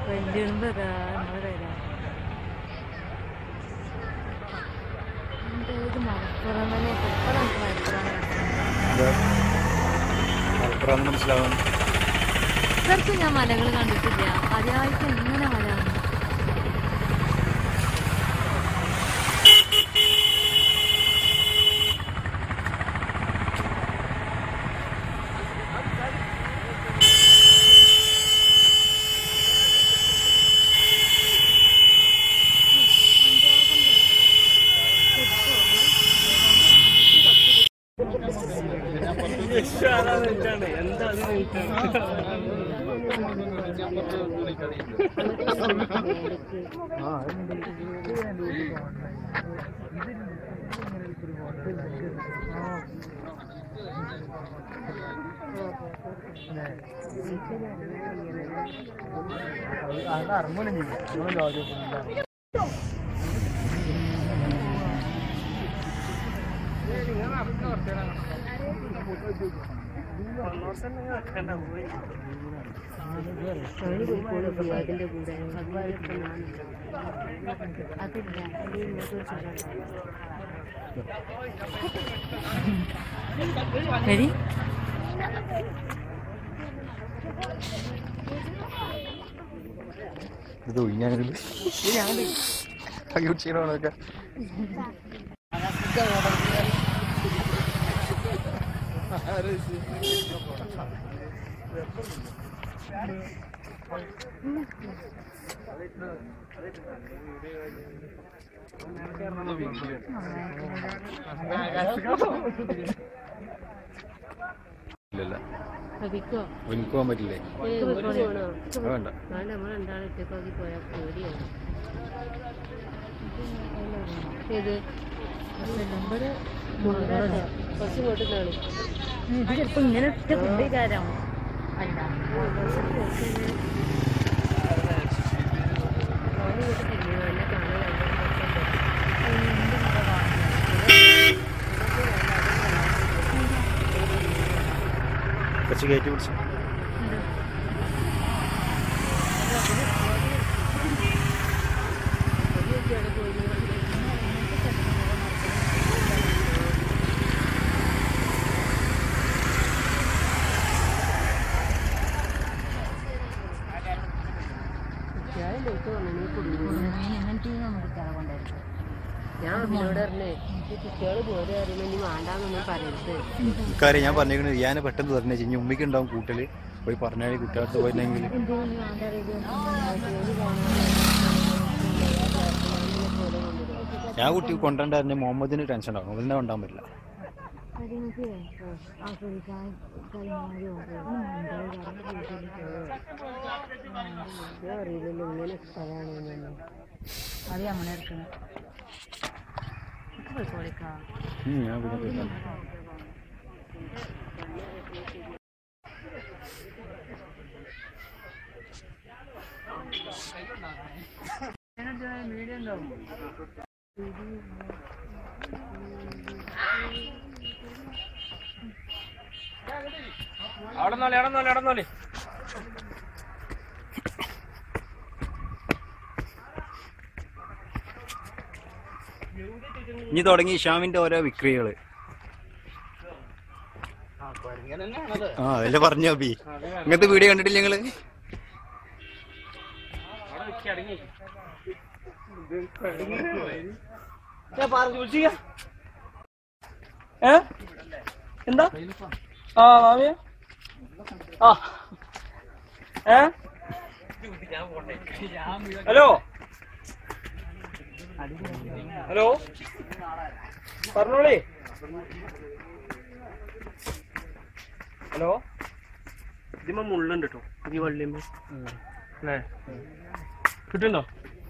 വലിയുണ്ട് ഇതാ നമ്മളെ കയ്യിലാ. എന്താ ഇത് മലപ്പുറം തന്നെ എത്ര നമുക്ക് മലപ്പുറം മലപ്പുറം മനസ്സിലാവാൻ ഇത്രക്കും ഞാൻ മലകൾ കണ്ടിട്ടില്ല ആദ്യമായിട്ട് എങ്ങനെ മല കാണുന്നു വരി ഇത് ഒഴിഞ്ഞാണെങ്കിൽ ചെയ്യണോന്നൊക്കെ ഇല്ലല്ല അതിക്കോ എനിക്ക് പോകാൻ പറ്റില്ലേ അത് വേണ്ട നമ്മൾ രണ്ടാളും ഇട്ടേക്കാക്കി പോയാൽ പേടിയാണ് ഏത് കുറച്ച് ഇങ്ങോട്ടുന്നാണ് ഇത് ചിലപ്പോ ഇങ്ങനെ ഒറ്റ കുട്ടിക്കാരം അല്ല കുറച്ച് കയറ്റി പിടിച്ചു ഞാൻ അമ്മയോട് പറഞ്ഞേ ഈ കുട്ടികൾ പോരെ അറിയുമ്പോ ഇനി വേണ്ടാന്നൊന്നും പറയരുത് കാര്യം ഞാൻ പറഞ്ഞേക്കുന്നത് ഞാൻ പെട്ടെന്ന് പറഞ്ഞു ഇനി ഉമ്മിക്ക് ഉണ്ടാവും കൂട്ടല് പോയി പറഞ്ഞാൽ കുട്ടികൾക്ക് പോയില്ലെങ്കിൽ ഞാൻ കുട്ടി കൊണ്ടുണ്ടായിരുന്നെ മുഹമ്മദിന് ടെൻഷൻ ഉണ്ടാവും മുഹമ്മദിനെ കൊണ്ടാൻ പറ്റില്ല അറിയില്ലല്ലോ ഇങ്ങനെ സ്ഥലമാണ് അത് നമ്മളെ എടുക്കണം പോയിക്കോളിക്കാ ഉം, ഞാൻ പിന്നെ പോയിട്ടാണ് അവിടെ നോളി അവിടെ നോളി അവിടെ നോളി ഇനി തുടങ്ങി ഇഷാമിന്റെ ഓരോ വിക്രികള് ആ അതല്ലേ പറഞ്ഞു അബി ഇങ്ങനത്തെ വീഡിയോ കണ്ടിട്ടില്ല നിങ്ങള് അവിടെ നിൽക്കി അടങ്ങി ഞാൻ പറഞ്ഞു വിളിച്ചിക്ക ഏ എന്താ ആ മാമിയ ആ ഏ ഹലോ ഹലോ പറഞ്ഞോളി ഹലോ ഇതിമ്മ മുള്ളുണ്ട് കേട്ടോ ഈ വള്ളിയമ്മ അല്ലേ കിട്ടുണ്ടോ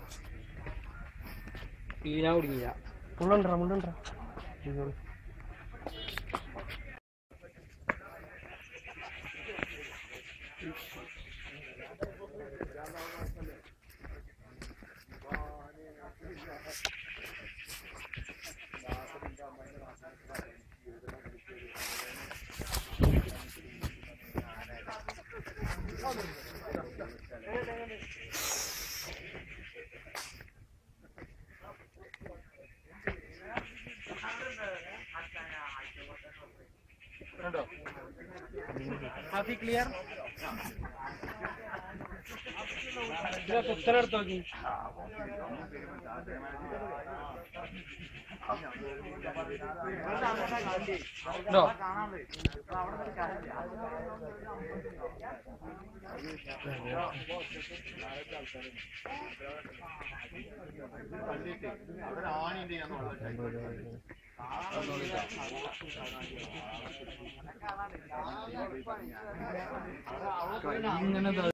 ഈ ഞാൻ കുടുങ്ങിയില്ല മുള്ളുണ്ടോ മുള്ളുണ്ടോ ഹാഫി ക്ലിയർ ഇതിനെ കുത്തനെടുത്ത് നോക്കി ഉണ്ടോ ഇങ്ങനെ